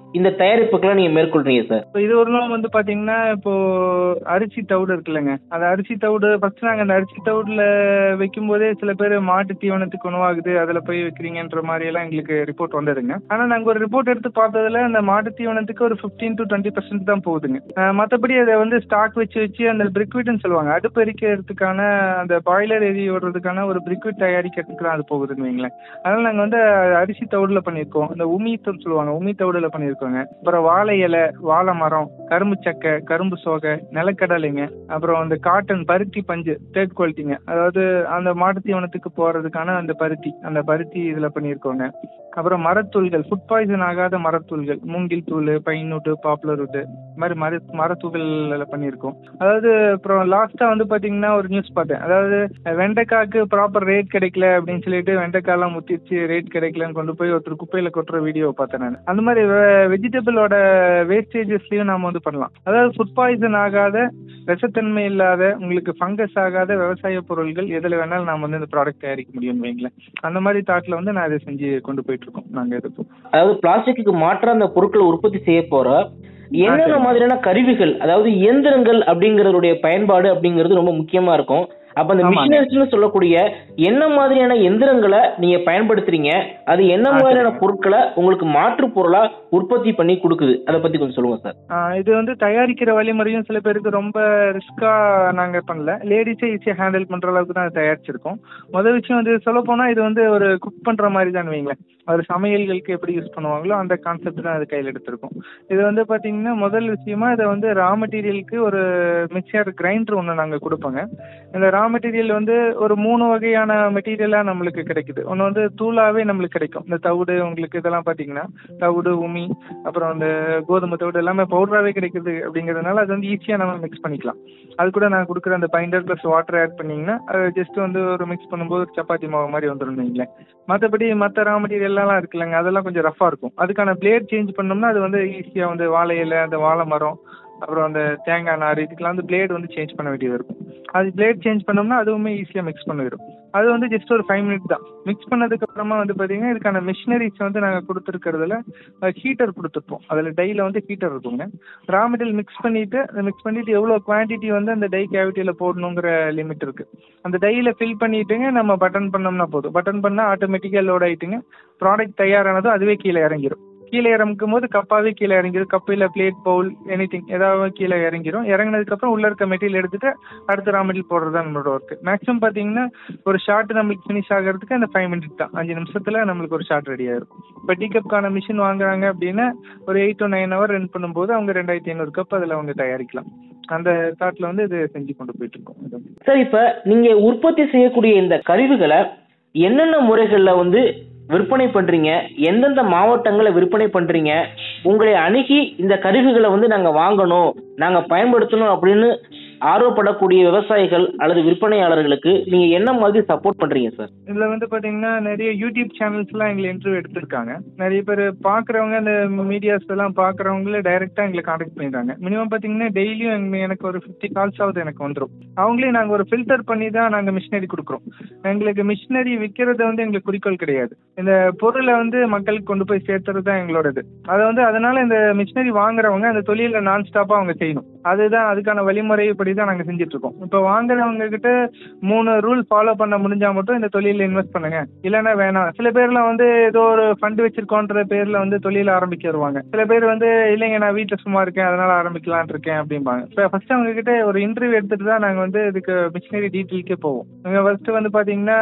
இந்த தயாரிப்புக்கெல்லாம் நீங்க மேற்கொள்றீங்க சார் இப்போ இது ஒரு நாள் வந்து பாத்தீங்கன்னா இப்போ அரிசி தவிடு இருக்குல்லங்க அந்த அரிசி தவிடு ஃபர்ஸ்ட் நாங்க அந்த அரிசி தவிடுல வைக்கும் போதே சில பேர் மாட்டு தீவனத்துக்கு உணவாகுது அதுல போய் வைக்கிறீங்கன்ற மாதிரி எல்லாம் எங்களுக்கு ரிப்போர்ட் வந்ததுங்க ஆனா நாங்க ஒரு ரிப்போர்ட் எடுத்து பார்த்ததுல அந்த மாட்டு தீவனத்துக்கு ஒரு 15 டு டுவெண்ட்டி பர்சன்ட் தான் போகுதுங்க அஹ் மத்தபடி அதை வந்து ஸ்டாக் வச்சு வச்சு அந்த பிரிக்விட்னு சொல்லுவாங்க அடுப்பு எரிக்கிறதுக்கான அந்த பாய்லர் எரி விடுறதுக்கான ஒரு பிரிக்விட் தயாரிக்கிறதுக்கு தான் அது போகுதுன்னு வைங்களேன் அதனால நாங்க வந்து அரிசி தவிடுல பண்ணியிருக்கோம் இந்த உமி தூள் சொல்லுவாங்க உமி தவிடுல பண்ணியிருக்கோங்க அப்புறம் வாழை இலை வாழை மரம் கரும்பு சக்கை கரும்பு சோகை நிலக்கடலைங்க அப்புறம் அந்த காட்டன் பருத்தி பஞ்சு தேர்ட் குவாலிட்டிங்க அதாவது அந்த மாட்டு தீவனத்துக்கு போறதுக்கான அந்த பருத்தி அந்த பருத்தி இதுல பண்ணியிருக்கோங்க அப்புறம் மரத்தூள்கள் ஃபுட் பாய்சன் ஆகாத மரத்தூள்கள் மூங்கில் தூள் பைன்வுட்டு பாப்புலர் வுட்டு இந்த மாதிரி மர மரத்தூள்கள் பண்ணியிருக்கோம் அதாவது அப்புறம் லாஸ்டா வந்து பாத்தீங்கன்னா ஒரு நியூஸ் பார்த்தேன் அதாவது வெண்டைக்காய்க்கு ப்ராப்பர் ரேட் கிடைக்கல அப்படின்னு சொல்லிட்டு வெண்டைக்காய்லாம் முத்திச்சு ரேட் கிடைக்கலன்னு கொண்டு போய் ஒருத்தர் குப்பையில கொட்டுற வீடியோ பார்த்தேன் நான் அந்த மாதிரி வெஜிடபிளோட வேஸ்டேஜஸ்லயும் நாம வந்து பண்ணலாம் அதாவது ஃபுட் பாய்சன் ஆகாத விஷத்தன்மை இல்லாத உங்களுக்கு ஃபங்கஸ் ஆகாத விவசாய பொருள்கள் எதுல வேணாலும் நாம வந்து இந்த ப்ராடக்ட் தயாரிக்க முடியும் வைங்களேன் அந்த மாதிரி தாட்ல வந்து நான் இதை செஞ்சு கொண்டு போயிட்டு இருக்கோம் நாங்க எதுக்கும் அதாவது பிளாஸ்டிக்கு மாற்ற அந்த பொருட்களை உற்பத்தி செய்ய போற என்னென்ன சரி. மாதிரியான கருவிகள் அதாவது இயந்திரங்கள் அப்படிங்கறதுடைய பயன்பாடு அப்படிங்கிறது ரொம்ப முக்கியமா இருக்கும் அப்ப அந்த ஆமாங்க. மிஷினரிஸ்னு சொல்லக்கூடிய என்ன மாதிரியான எந்திரங்களை நீங்க பயன்படுத்துறீங்க அது என்ன ஆ, மாதிரியான சரிங்க. பொருட்களை உங்களுக்கு மாற்று பொருளா உற்பத்தி பண்ணி கொடுக்குது அதை பத்தி கொஞ்சம் சொல்லுங்க சார் ஆஹ் இது வந்து தயாரிக்கிற வழிமுறையும் சில பேருக்கு ரொம்ப ரிஸ்கா நாங்க பண்ணல லேடிஸே ஈஸியா ஹேண்டில் பண்ற அளவுக்கு தான் தயாரிச்சிருக்கோம் முதல் விஷயம் வந்து சொல்ல போனா இது வந்து ஒரு குக் பண்ற மாதிரி தான் வைங்களேன் ஒரு சமையல்களுக்கு எப்படி யூஸ் பண்ணுவாங்களோ அந்த கான்செப்ட் தான் அது கையில் எடுத்திருக்கோம் இது வந்து பாத்தீங்கன்னா முதல் விஷயமா இதை வந்து ரா மெட்டீரியலுக்கு ஒரு மிக்சர் கிரைண்டர் ஒன்று நாங்கள் கொடுப்போங்க இந்த ரா மெட்டீரியல் வந்து ஒரு மூணு வகையான மெட்டீரியலாக நம்மளுக்கு கிடைக்குது ஒன்று வந்து தூளாவே நம்மளுக்கு கிடைக்கும் இந்த தவிடு உங்களுக்கு இதெல்லாம் பார்த்தீங்கன்னா தவிடு உமி அப்புறம் அந்த கோதுமை தவிடு எல்லாமே பவுடராகவே கிடைக்குது அப்படிங்கிறதுனால அது வந்து ஈஸியாக நம்ம மிக்ஸ் பண்ணிக்கலாம் அது கூட நான் கொடுக்குற அந்த பைண்டர் ப்ளஸ் வாட்டர் ஆட் பண்ணீங்கன்னா அது ஜஸ்ட் வந்து ஒரு மிக்ஸ் பண்ணும்போது ஒரு சப்பாத்தி மாவு மாதிரி வந்துடும் வைங்களேன் மற்றபடி மற்ற ரா மெட்டீரியல்லாம் இருக்குல்லங்க அதெல்லாம் கொஞ்சம் ரஃபாக இருக்கும் அதுக்கான பிளேட் சேஞ்ச் பண்ணோம்னா அது வந்து ஈஸியாக வந்து வாழை இலை அந்த வாழை மரம் அப்புறம் அந்த தேங்காய் நார் இதுக்கெல்லாம் வந்து பிளேட் வந்து சேஞ்ச் பண்ண வேண்டியது இருக்கும் அது பிளேட் சேஞ்ச் பண்ணோம்னா அதுவுமே ஈஸியாக மிக்ஸ் பண்ணிடும் அது வந்து ஜஸ்ட் ஒரு ஃபைவ் மினிட் தான் மிக்ஸ் பண்ணதுக்கு அப்புறமா வந்து பார்த்தீங்கன்னா இதுக்கான மிஷினரிஸ் வந்து நாங்கள் கொடுத்துருக்கிறதுல ஹீட்டர் கொடுத்துருப்போம் அதில் டையில் வந்து ஹீட்டர் இருக்குங்க ரா மெட்டீரியல் மிக்ஸ் பண்ணிட்டு மிக்ஸ் பண்ணிட்டு எவ்வளோ குவான்டிட்டி வந்து அந்த டை கேவிட்டியில் போடணுங்கிற லிமிட் இருக்கு அந்த டையில் ஃபில் பண்ணிட்டுங்க நம்ம பட்டன் பண்ணோம்னா போதும் பட்டன் பண்ணால் ஆட்டோமேட்டிக்காக லோட் ஆயிட்டுங்க ப்ராடக்ட் தயாரானதும் அதுவே கீழே இறங்கிடும் கீழே இறங்கும் போது கப்பாவே கீழே இறங்கிடும் கப்பில் பிளேட் பவுல் எனி திங் ஏதாவது கீழே இறங்கிடும் இறங்கினதுக்கு அப்புறம் உள்ள இருக்க மெட்டீரியல் எடுத்துட்டு அடுத்த ரா மெட்டீரியல் போடுறது தான் நம்மளோட ஒர்க் மேக்ஸிமம் பார்த்தீங்கன்னா ஒரு ஷார்ட் நம்மளுக்கு ஃபினிஷ் ஆகிறதுக்கு அந்த ஃபைவ் மினிட் தான் அஞ்சு நிமிஷத்துல நம்மளுக்கு ஒரு ஷார்ட் ரெடி ஆயிரும் இப்போ டீ கப்க்கான மிஷின் வாங்குறாங்க அப்படின்னா ஒரு eight to nine hour run பண்ணும்போது அவங்க ரெண்டாயிரத்தி ஐநூறு கப் அதில் அவங்க தயாரிக்கலாம் அந்த தாட்ல வந்து இது செஞ்சு கொண்டு போயிட்டு இருக்கோம் சார் இப்ப நீங்க உற்பத்தி செய்யக்கூடிய இந்த கருவிகளை என்னென்ன முறைகள்ல வந்து விற்பனை பண்றீங்க எந்தெந்த மாவட்டங்களை விற்பனை பண்றீங்க உங்களை அணுகி இந்த கருவிகளை வந்து நாங்க வாங்கணும் நாங்க பயன்படுத்தணும் அப்படின்னு ஆர்வப்படக்கூடிய விவசாயிகள் அல்லது விற்பனையாளர்களுக்கு நீங்க என்ன மாதிரி சப்போர்ட் பண்றீங்க சார் இதுல வந்து பாத்தீங்கன்னா நிறைய யூடியூப் சேனல்ஸ் எல்லாம் எங்களை இன்டர்வியூ எடுத்திருக்காங்க நிறைய பேர் பாக்குறவங்க அந்த மீடியாஸ் எல்லாம் பாக்குறவங்களே டைரக்டா எங்களை காண்டாக்ட் பண்ணிடுறாங்க மினிமம் பாத்தீங்கன்னா டெய்லியும் எனக்கு ஒரு ஃபிஃப்டி கால்ஸ் ஆகுது எனக்கு வந்துடும் அவங்களே நாங்க ஒரு ஃபில்டர் பண்ணி தான் நாங்க மிஷினரி கொடுக்குறோம் எங்களுக்கு மிஷினரி விற்கிறது வந்து எங்களுக்கு குறிக்கோள் கிடையாது இந்த பொருளை வந்து மக்களுக்கு கொண்டு போய் சேர்த்துறது தான் எங்களோடது அதை வந்து அதனால இந்த மிஷினரி வாங்குறவங்க அந்த தொழில நான் ஸ்டாப்பா அவங்க செய்யணும் அதுதான் அதுக்கான வழிமுறைப்படி தான் நாங்க செஞ்சுட்டு இருக்கோம் இப்போ வாங்குறவங்க கிட்ட மூணு ரூல் ஃபாலோ பண்ண முடிஞ்சா மட்டும் இந்த தொழில இன்வெஸ்ட் பண்ணுங்க இல்லைன்னா வேணாம் சில பேர்லாம் வந்து ஏதோ ஒரு ஃபண்ட் வச்சிருக்கோன்ற பேர்ல வந்து தொழில ஆரம்பிக்க வருவாங்க சில பேர் வந்து இல்லைங்க நான் வீட்டில் சும்மா இருக்கேன் அதனால ஆரம்பிக்கலாம்னு இருக்கேன் அப்படிம்பாங்க இப்போ ஃபர்ஸ்ட் அவங்க கிட்ட ஒரு இன்டர்வியூ எடுத்துட்டு தான் நாங்க வந்து இதுக்கு மிஷினரி டீட்டெயில்க்கே போவோம் நீங்க ஃபர்ஸ்ட் வந்து பாத்தீங்கன்னா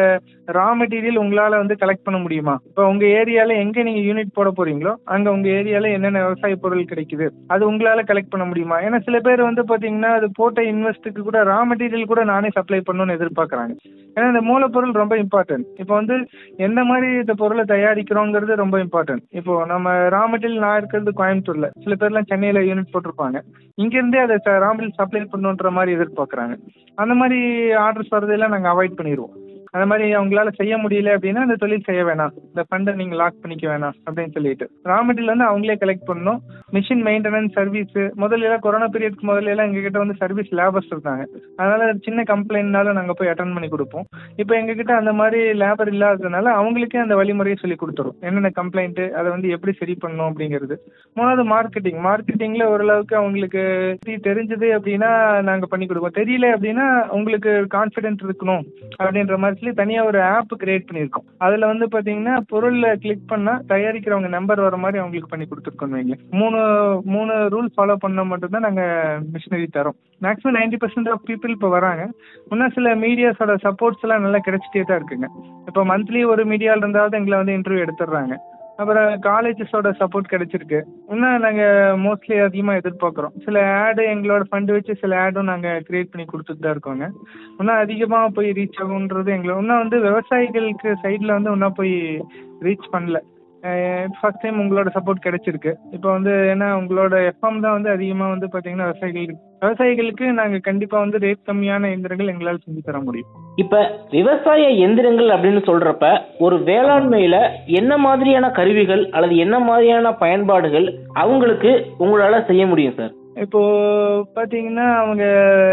ரா மெட்டீரியல் உங்களால வந்து கலெக்ட் பண்ண முடியுமா இப்போ உங்க ஏரியால எங்க நீங்க யூனிட் போட போறீங்களோ அங்க உங்க ஏரியால என்னென்ன விவசாய பொருள் கிடைக்குது அது உங்களால கலெக்ட் பண்ண முடியுமா ஏன்னா சில பேர் வந்து பாத்தீங்கன்னா அது போட்ட இன்வெஸ்ட்டுக்கு கூட ரா மெட்டீரியல் கூட நானே சப்ளை பண்ணணும்னு எதிர்பார்க்கறாங்க ஏன்னா இந்த மூலப்பொருள் ரொம்ப இம்பார்ட்டன்ட் இப்போ வந்து எந்த மாதிரி இந்த பொருளை தயாரிக்கிறோங்கிறது ரொம்ப இம்பார்ட்டன்ட் இப்போ நம்ம ரா மெட்டீரியல் நான் இருக்கிறது கோயம்புத்தூர்ல சில பேர்லாம் சென்னையில யூனிட் போட்டிருப்பாங்க இங்க இருந்தே அதை ரா மெட்டீரியல் சப்ளை பண்ணணுன்ற மாதிரி எதிர்பார்க்கறாங்க அந்த மாதிரி ஆர்டர்ஸ் வரதெல்லாம் நாங்க அவாய்ட் பண்ணிடுவோம் அந்த மாதிரி அவங்களால செய்ய முடியல அப்படின்னா அந்த தொழில் செய்ய வேணாம் இந்த ஃபண்டை நீங்க லாக் பண்ணிக்க வேணாம் அப்படின்னு சொல்லிட்டு ரா மெட்டீரியல் வந்து அவங்களே கலெக்ட் பண்ணணும் மிஷின் மெயின்டெனன்ஸ் சர்வீஸ் முதல்ல எல்லாம் கொரோனா பீரியட்க்கு முதல்ல எல்லாம் எங்ககிட்ட வந்து சர்வீஸ் லேபர்ஸ் இருந்தாங்க அதனால சின்ன கம்ப்ளைண்ட்னாலும் நாங்க போய் அட்டன் பண்ணி கொடுப்போம் இப்போ எங்ககிட்ட அந்த மாதிரி லேபர் இல்லாததுனால அவங்களுக்கே அந்த வழிமுறையை சொல்லி கொடுத்துரும் என்னென்ன கம்ப்ளைண்ட் அதை வந்து எப்படி சரி பண்ணணும் அப்படிங்கிறது மூணாவது மார்க்கெட்டிங் மார்க்கெட்டிங்ல ஓரளவுக்கு அவங்களுக்கு பத்தி தெரிஞ்சது அப்படின்னா நாங்க பண்ணி கொடுப்போம் தெரியல அப்படின்னா உங்களுக்கு கான்ஃபிடென்ட் இருக்கணும் அப்படின்ற மாதிரி சொல்லி தனியா ஒரு ஆப் கிரியேட் பண்ணியிருக்கோம் அதுல வந்து பாத்தீங்கன்னா பொருள்ல கிளிக் பண்ணா தயாரிக்கிறவங்க நம்பர் வர மாதிரி அவங்களுக்கு பண்ணி கொடுத்துருக்கோம் வைங்க மூணு மூணு ரூல் ஃபாலோ பண்ணா மட்டும்தான் நாங்க மிஷினரி தரோம் maximum ninety percent of people இப்போ வராங்க இன்னும் சில மீடியாஸோட சப்போர்ட்ஸ் எல்லாம் நல்லா கிடைச்சிட்டே தான் இருக்குங்க இப்போ மந்த்லி ஒரு மீடியால இருந்தாவது எங்களை வந்து இன்டர்வியூ எடுத்துடுறாங்க அப்புறம் காலேஜஸோட சப்போர்ட் கிடைச்சிருக்கு இன்னும் நாங்கள் மோஸ்ட்லி அதிகமாக எதிர்பார்க்குறோம் சில ஆடு எங்களோட ஃபண்டு வச்சு சில ஆடும் நாங்கள் கிரியேட் பண்ணி கொடுத்துட்டு தான் இருக்கோங்க இன்னும் அதிகமாக போய் ரீச் ஆகுன்றது எங்களை இன்னும் வந்து விவசாயிகளுக்கு சைடில் வந்து இன்னும் போய் ரீச் பண்ணல ஃபர்ஸ்ட் டைம் உங்களோட சப்போர்ட் கிடைச்சிருக்கு இப்போ வந்து ஏன்னா உங்களோட எஃப்எம் தான் வந்து அதிகமாக வந்து பார்த்தீங்கன்னா விவசாயிகளுக்கு விவசாயிகளுக்கு நாங்கள் கண்டிப்பாக வந்து ரேட் கம்மியான இயந்திரங்கள் எங்களால் செஞ்சு தர முடியும் இப்ப விவசாய எந்திரங்கள் அப்படின்னு சொல்றப்ப ஒரு வேளாண்மையில என்ன மாதிரியான கருவிகள் அல்லது என்ன மாதிரியான பயன்பாடுகள் அவங்களுக்கு உங்களால செய்ய முடியும் சார் இப்போ பாத்தீங்கன்னா அவங்க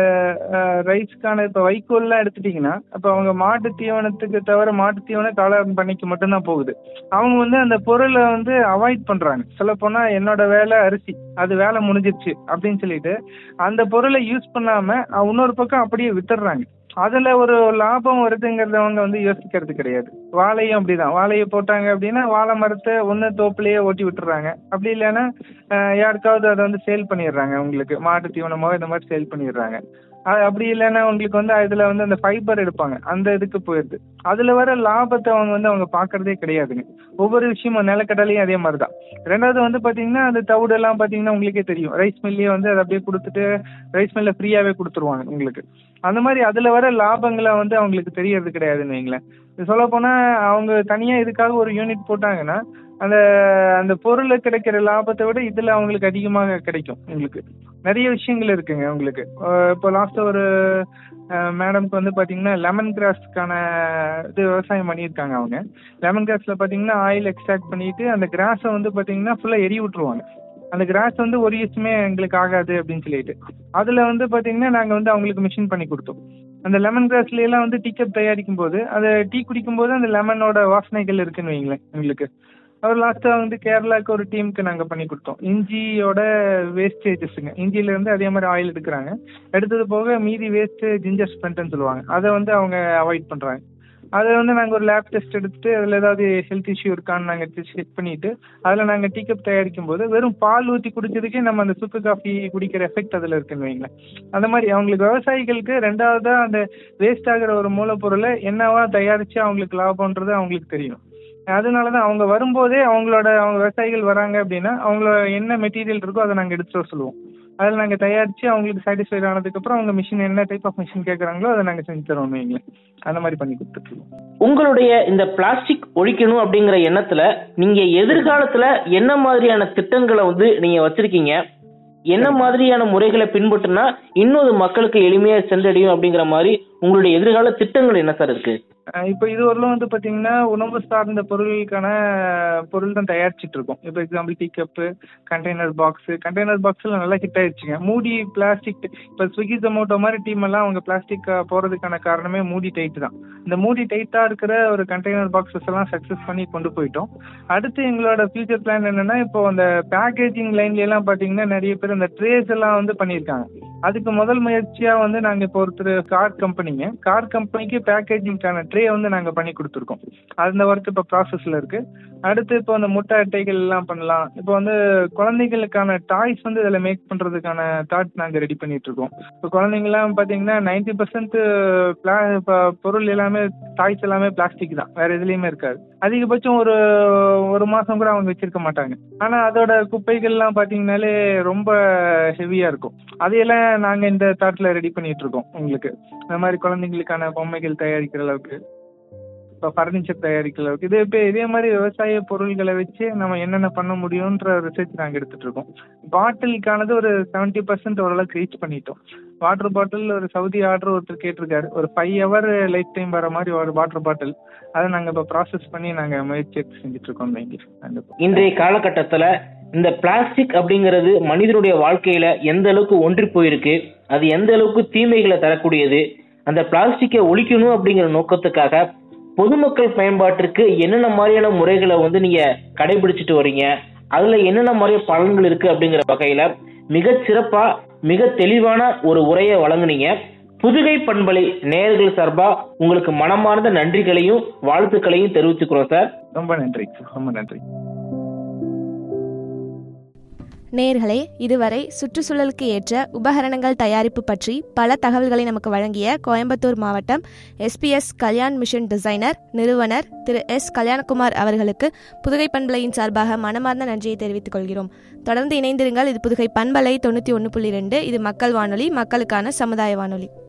ரைஸ்க்கான இப்போ வைக்கோல்லாம் எடுத்துட்டீங்கன்னா அப்போ அவங்க மாட்டு தீவனத்துக்கு தவிர மாட்டு தீவன காளான் பண்ணைக்கு மட்டும்தான் போகுது அவங்க வந்து அந்த பொருளை வந்து அவாய்ட் பண்றாங்க சொல்ல போனா என்னோட வேலை அரிசி அது வேலை முடிஞ்சிருச்சு அப்படின்னு சொல்லிட்டு அந்த பொருளை யூஸ் பண்ணாம அஹ், இன்னொரு பக்கம் அப்படியே வித்துடுறாங்க அதுல ஒரு லாபம் வருதுங்கிறத அவங்க வந்து யோசிக்கிறது கிடையாது வாழையும் அப்படிதான் வாழையை போட்டாங்க அப்படின்னா வாழை மரத்தை ஒன்று தோப்புலயே ஓட்டி விட்டுறாங்க அப்படி இல்லைன்னா அஹ், யாருக்காவது அதை வந்து சேல் பண்ணிடுறாங்க உங்களுக்கு மாட்டு தீவனமோ இந்த மாதிரி சேல் பண்ணிடுறாங்க அ- அப்படி இல்லைன்னா உங்களுக்கு வந்து அதுல வந்து அந்த ஃபைபர் எடுப்பாங்க அந்த இதுக்கு போயிடுது அதுல வர லாபத்தை அவங்க வந்து அவங்க பாக்குறதே கிடையாதுங்க ஒவ்வொரு விஷயமும் நிலக்கடலையும் அதே மாதிரி தான் ரெண்டாவது வந்து பாத்தீங்கன்னா அந்த தவிடெல்லாம் பாத்தீங்கன்னா உங்களுக்கே தெரியும் ரைஸ் மில்லையே வந்து அதை அப்படியே கொடுத்துட்டு ரைஸ் மில்ல ஃப்ரீயாவே கொடுத்துருவாங்க உங்களுக்கு அந்த மாதிரி அதுல வர லாபங்களை வந்து அவங்களுக்கு தெரியறது கிடையாதுன்னு வைங்களேன் சொல்ல போனா அவங்க தனியா இதுக்காக ஒரு யூனிட் போட்டாங்கன்னா அந்த அந்த பொருள்ல கிடைக்கிற லாபத்தை விட இதுல அவங்களுக்கு அதிகமாக கிடைக்கும் உங்களுக்கு நிறைய விஷயங்கள் இருக்குங்க உங்களுக்கு அஹ் இப்போ லாஸ்ட் ஒரு மேடம்க்கு வந்து பாத்தீங்கன்னா லெமன் கிராஸ்க்கான இது விவசாயம் பண்ணியிருக்காங்க அவங்க லெமன் கிராஸ்ல பாத்தீங்கன்னா ஆயில் எக்ஸ்ட்ராக்ட் பண்ணிட்டு அந்த கிராஸை வந்து பாத்தீங்கன்னா ஃபுல்லா எரி விட்டுருவாங்க அந்த கிராஸ் வந்து ஒரு யூஸுமே எங்களுக்கு ஆகாது அப்படின்னு சொல்லிட்டு அதுல வந்து பாத்தீங்கன்னா நாங்க வந்து அவங்களுக்கு மிஷின் பண்ணி கொடுத்தோம் அந்த லெமன் கிராஸ்ல எல்லாம் வந்து டீ கப் தயாரிக்கும் போது அதை டீ குடிக்கும் போது அந்த லெமனோட வாசனைகள் இருக்குன்னு வைங்களேன் உங்களுக்கு அவர் லாஸ்ட்டாக வந்து கேரளாவுக்கு ஒரு டீமுக்கு நாங்கள் பண்ணி கொடுத்தோம் இஞ்சியோட வேஸ்டேஜஸ்ங்க இஞ்சில இருந்து அதே மாதிரி ஆயில் எடுக்கிறாங்க எடுத்தது போக மீதி வேஸ்ட் ஜிஞ்சர் ஸ்பென்ட்னு சொல்லுவாங்க அதை வந்து அவங்க அவாய்ட் பண்ணுறாங்க அதை வந்து நாங்கள் ஒரு லேப் டெஸ்ட் எடுத்துட்டு அதில் ஏதாவது ஹெல்த் இஷ்யூ இருக்கான்னு நாங்கள் செக் பண்ணிட்டு அதில் நாங்கள் டீ கப் தயாரிக்கும் போது வெறும் பால் ஊற்றி குடிச்சதுக்கே நம்ம அந்த சுக்கு காஃபி குடிக்கிற எஃபெக்ட் அதில் இருக்குன்னு வைங்களேன் அந்த மாதிரி அவங்களுக்கு விவசாயிகளுக்கு ரெண்டாவதா அந்த வேஸ்ட் ஆகிற ஒரு மூலப்பொருளை என்னவா தயாரிச்சு அவங்களுக்கு லாபம்ன்றது அவங்களுக்கு தெரியும் அதனால தான் அவங்க வரும்போதே அவங்களோட அவங்க விவசாயிகள் வராங்க அப்படின்னா அவங்களோட என்ன மெட்டீரியல் இருக்கோ அதை நாங்கள் எடுத்துட்டு வர சொல்லுவோம் அதில் நாங்கள் தயாரித்து அவங்களுக்கு சாட்டிஸ்ஃபைட் ஆனதுக்கப்புறம் அவங்க மிஷின் என்ன டைப் ஆஃப் மிஷின் கேட்குறாங்களோ அதை நாங்கள் செஞ்சு தருவோம் வைங்களேன் அந்த மாதிரி பண்ணி கொடுத்துட்ருக்கோம் உங்களுடைய இந்த பிளாஸ்டிக் ஒழிக்கணும் அப்படிங்கிற எண்ணத்துல நீங்க எதிர்காலத்துல என்ன மாதிரியான திட்டங்களை வந்து நீங்க வச்சிருக்கீங்க என்ன மாதிரியான முறைகளை பின்பற்றினா இன்னும் அது மக்களுக்கு எளிமையா சென்றடையும் அப்படிங்கிற மாதிரி உங்களுடைய எதிர்கால திட்டங்கள் என்ன சார் இருக்கு அஹ் இப்போ இது வரலும் வந்து பார்த்தீங்கன்னா உணவு சார்ந்த பொருட்களுக்கான பொருள் தான் தயாரிச்சிட்டு இருக்கோம் இப்போ example tea cup container box container பாக்ஸில் நல்லா ஹிட் ஆயிடுச்சுங்க மூடி பிளாஸ்டிக் இப்போ ஸ்விக்கி ஜொமேட்டோ மாதிரி டீம் எல்லாம் அவங்க பிளாஸ்டிக் போகிறதுக்கான காரணமே மூடி டைட் தான் இந்த மூடி டைட்டாக இருக்கிற ஒரு கண்டெய்னர் பாக்ஸஸ் எல்லாம் சக்ஸஸ் பண்ணி கொண்டு போயிட்டோம் அடுத்து எங்களோட ஃபியூச்சர் பிளான் என்னன்னா இப்போ அந்த பேக்கேஜிங் லைன்ல எல்லாம் பார்த்தீங்கன்னா நிறைய பேர் அந்த ட்ரேஸ் எல்லாம் வந்து பண்ணியிருக்காங்க அதுக்கு முதல் முயற்சியா வந்து நாங்க இப்போ ஒருத்தர் கார் கம்பெனிங்க கார் கம்பெனிக்கு பேக்கேஜிங்க்கான ட்ரே வந்து நாங்க பண்ணி கொடுத்துருக்கோம் அந்த ஒர்க் இப்போ ப்ராசஸ்ல இருக்கு அடுத்து இப்போ அந்த முட்டை அட்டைகள் எல்லாம் பண்ணலாம் இப்போ வந்து குழந்தைகளுக்கான டாய்ஸ் வந்து இதில் மேக் பண்றதுக்கான தாட் நாங்க ரெடி பண்ணிட்டு இருக்கோம் இப்போ குழந்தைங்கலாம் பாத்தீங்கன்னா நைன்டி பர்சன்ட் பொருள் எல்லாமே டாய்ஸ் எல்லாமே பிளாஸ்டிக் தான் வேற எதுலயுமே இருக்காது அதிகபட்சம் ஒரு ஒரு மாசம் கூட அவங்க வச்சிருக்க மாட்டாங்க ஆனா அதோட குப்பைகள்லாம் பாத்தீங்கன்னாலே ரொம்ப ஹெவியா இருக்கும் அதையெல்லாம் நாங்க இந்த தாட்ல ரெடி பண்ணிட்டு இருக்கோம் உங்களுக்கு இந்த மாதிரி குழந்தைங்களுக்கான பொம்மைகள் தயாரிக்கிற அளவுக்கு இப்போ ஃபர்னிச்சர் தயாரிக்கிற அளவுக்கு இதே இப்போ இதே மாதிரி விவசாய பொருள்களை வச்சு நம்ம என்னென்ன பண்ண முடியுன்ற ரிசர்ச் நாங்கள் எடுத்துட்டு இருக்கோம் பாட்டிலுக்கானது ஒரு செவன்ட்டி பர்சன்ட் ஓரளவுக்கு ரீச் பண்ணிட்டோம் வாட்டர் பாட்டில் ஒரு சவுதி ஆர்டர் ஒருத்தர் கேட்டிருக்காரு ஒரு ஃபைவ் ஹவர் லைஃப் டைம் வர மாதிரி ஒரு வாட்டர் பாட்டில் அதை நாங்கள் இப்போ ப்ராசஸ் பண்ணி நாங்கள் முயற்சி எடுத்து செஞ்சுட்டு இருக்கோம் வைங்க கண்டிப்பாக இன்றைய காலகட்டத்துல இந்த பிளாஸ்டிக் அப்படிங்கிறது மனிதனுடைய வாழ்க்கையில எந்த அளவுக்கு ஒன்றி போயிருக்கு அது எந்த அளவுக்கு தீமைகளை தரக்கூடியது அந்த பிளாஸ்டிக்கை ஒழிக்கணும் அப்படிங்கிற நோக்கத்துக்காக பொதுமக்கள் பயன்பாட்டிற்கு என்னென்ன மாதிரியான முறைகளை வந்து நீங்க கடைபிடிச்சிட்டு வரீங்க அதுல என்னென்ன மாதிரி பலன்கள் இருக்கு அப்படிங்கிற வகையில மிக சிறப்பா மிக தெளிவான ஒரு உரையை வழங்குனீங்க புதுகை பண்பலை நேயர்கள் சார்பா உங்களுக்கு மனமார்ந்த நன்றிகளையும் வாழ்த்துக்களையும் தெரிவிச்சுக்கிறோம் சார் ரொம்ப நன்றி ரொம்ப நன்றி நேயர்களே இதுவரை சுற்றுச்சூழலுக்கு ஏற்ற உபகரணங்கள் தயாரிப்பு பற்றி பல தகவல்களை நமக்கு வழங்கிய கோயம்புத்தூர் மாவட்டம் எஸ்பிஎஸ் கல்யாண் மிஷன் டிசைனர் நிறுவனர் திரு எஸ் கல்யாணகுமார் அவர்களுக்கு புதுகை பண்பலையின் சார்பாக மனமார்ந்த நன்றியை தெரிவித்துக் கொள்கிறோம் தொடர்ந்து இணைந்திருங்கள் இது புதுகை பண்பலை தொண்ணூற்றி ஒன்று புள்ளி ரெண்டு இது மக்கள் வானொலி மக்களுக்கான சமுதாய வானொலி